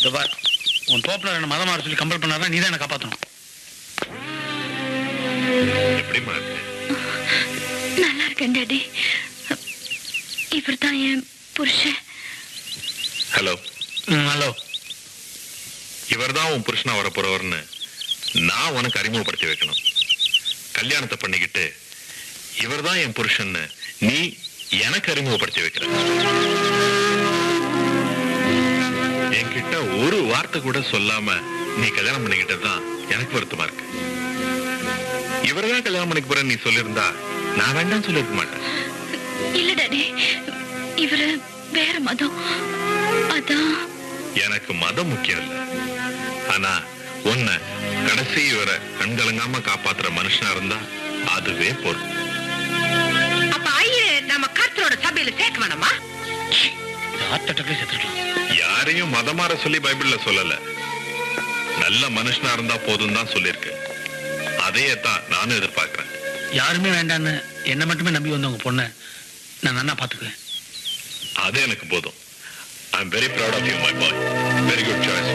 இதோ பார் உன் தோப்பில் என்ன மதம் மாற சொல்லி கம்பல் பண்ணாதான் நீ தான் என்ன காப்பாற்றணும் எப்படிமா இருக்கு நல்லா இருக்கேன் டாடி இவர் தான் என் புருஷன் ஹலோ ம் ஹலோ இவர்தான் உன் புருஷனா வர போறவர்னு நான் உனக்கு அறிமுகப்படுத்தி வைக்கணும் கல்யாணத்தை பண்ணிக்கிட்டு இவர்தான் என் புருஷன்னு நீ எனக்கு அறிமுகப்படுத்தி வைக்கிற என்கிட்ட ஒரு வார்த்தை கூட சொல்லாம நீ கல்யாணம் பண்ணிக்கிட்டதுதான் எனக்கு வருத்தமா இருக்கு இவர்தான் கல்யாணம் பண்ணிக்க போறேன்னு நீ சொல்லியிருந்தா நான் வேண்டாம் சொல்லியிருக்க மாட்டேன் இல்ல டாடி இவரு வேற மதம் அதான் எனக்கு மதம் முக்கியம் இல்ல ஆனா உன்னை கடைசி வரை கண்கலங்காம காப்பாத்துற மனுஷனா இருந்தா அதுவே போதும் அப்ப ஐயரை நம்ம கர்த்தரோட சபையில சேர்க்க வேணாமா ஹார்ட் அட்டாக்லேயே செத்துருக்கலாம் யாரையும் மதமாற சொல்லி பைபிள்ல சொல்லல நல்ல மனுஷனா இருந்தா போதும் தான் சொல்லியிருக்கு அதையே தான் நானும் எதிர்பார்க்கிறேன் யாருமே வேண்டான்னு என்னை மட்டுமே நம்பி வந்த உங்க பொண்ணை நான் நன்னா பார்த்துக்குவேன் அது எனக்கு போதும் I am very proud of you my boy very good choice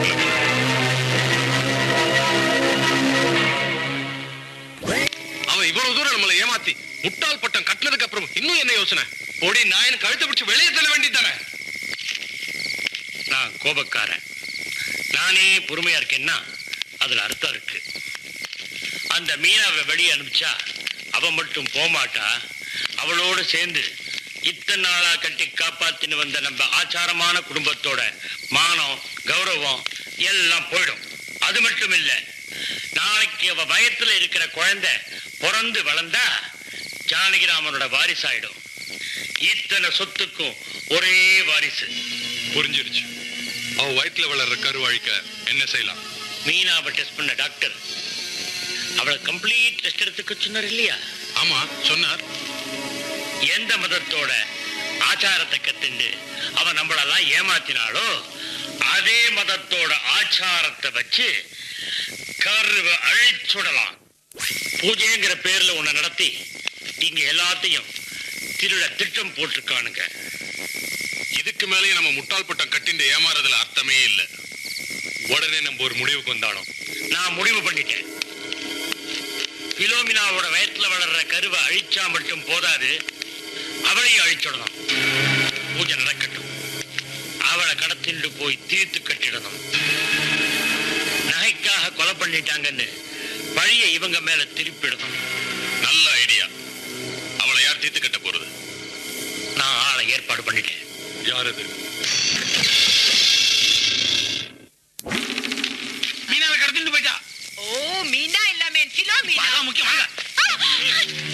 அவன் இவ்வளவு தூரம் நம்மளை ஏமாத்தி முட்டாள் பட்டம் கட்டினதுக்கு அப்புறம் இன்னும் என்ன யோசனை ஓடி நாயன் கழுத்தை பிடிச்சு வெளியே தள்ள வேண்டியதானே நான் கோபக்காரன் நானே பொறுமையா இருக்கேன்னா அதுல அர்த்தம் இருக்கு அந்த மீனாவை வெளியே அனுப்பிச்சா அவ மட்டும் போமாட்டா அவளோட சேர்ந்து இத்தனை நாளா கட்டி காப்பாத்தின்னு வந்த நம்ம ஆச்சாரமான குடும்பத்தோட மானம் கௌரவம் எல்லாம் போயிடும் அது மட்டும் இல்ல நாளைக்கு அவ வயத்துல இருக்கிற குழந்தை பிறந்து வளர்ந்தா ஜானகிராமனோட வாரிசாயிடும் இத்தனை சொத்துக்கும் ஒரே வாரிசு புரிஞ்சிருச்சு அவ வயிற்றுல வளர்ற கருவாழிக்க என்ன செய்யலாம் மீனாவை டெஸ்ட் பண்ண டாக்டர் அவளை கம்ப்ளீட் டெஸ்ட் எடுத்துக்க சொன்னார் இல்லையா ஆமா சொன்னார் எந்த மதத்தோட ஆச்சாரத்தை கத்துண்டு அவன் நம்மளெல்லாம் ஏமாத்தினாலோ அதே மதத்தோட ஆச்சாரத்தை வச்சு கருவை அழிச்சுடலாம் பூஜைங்கிற பேர்ல உன்னை நடத்தி இங்க எல்லாத்தையும் திருட திட்டம் போட்டிருக்கானுங்க இதுக்கு மேலேயும் நம்ம முட்டாள் பட்டம் கட்டிண்டு ஏமாறதுல அர்த்தமே இல்ல உடனே நம்ம ஒரு முடிவுக்கு வந்தாலும் நான் முடிவு பண்ணிட்டேன் பிலோமினாவோட வயத்துல வளர்ற கருவை அழிச்சா மட்டும் போதாது அவளையும் அழிச்சிடணும் பூஜை நடக்கட்டும் அவளை கடத்திண்டு போய் தீர்த்து கட்டிடணும் நகைக்காக கொலை பண்ணிட்டாங்கன்னு பழிய இவங்க மேல திருப்பிடணும் நல்ல ஐடியா அவளை யார் தீர்த்து கட்ட போறது நான் ஆளை ஏற்பாடு பண்ணிட்டேன் யார் அது மீனாவை கடத்திட்டு போயிட்டா ஓ மீனா இல்லாம சிலோ மீனா அதான் முக்கியம் வாங்க.